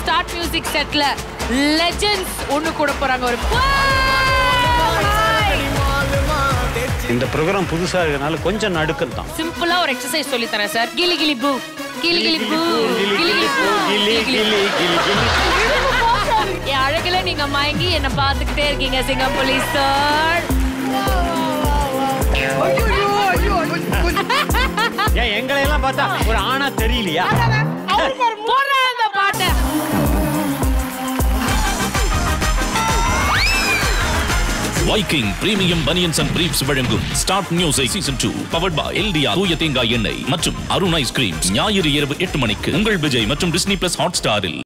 start music செட்ல legends ஒண்ணு கூட போறாங்க ஒரு இந்த ப்ரோக்ராம் புதுசா இருக்கனால கொஞ்சம் நடுக்கம் தான் சிம்பிளா ஒரு எக்ஸசைஸ் சொல்லி தரேன் சார் கிளி கிளி பூ கிளி கிளி பூ கிளி கிளி பூ கிளி கிளி கிளி கிளி என் அழகுல நீங்க மயங்கி என்ன பார்த்துக்கிட்டே இருக்கீங்க சிங்கம் போலீஸ் சார் ஏன் எங்களை எல்லாம் பார்த்தா ஒரு ஆணா தெரியலையா போடுறா அந்த பாட்டை Viking premium banians and briefs வழங்கும் start music season two powered by LDR தூய தேங்காய் எண்ணெய் மற்றும் அருண் ஐஸ்கிரீம் ஞாயிறு இரவு எட்டு மணிக்கு உங்கள் விஜய் மற்றும் டிஸ்னி பிளஸ் ஹாட் ஸ்டாரில்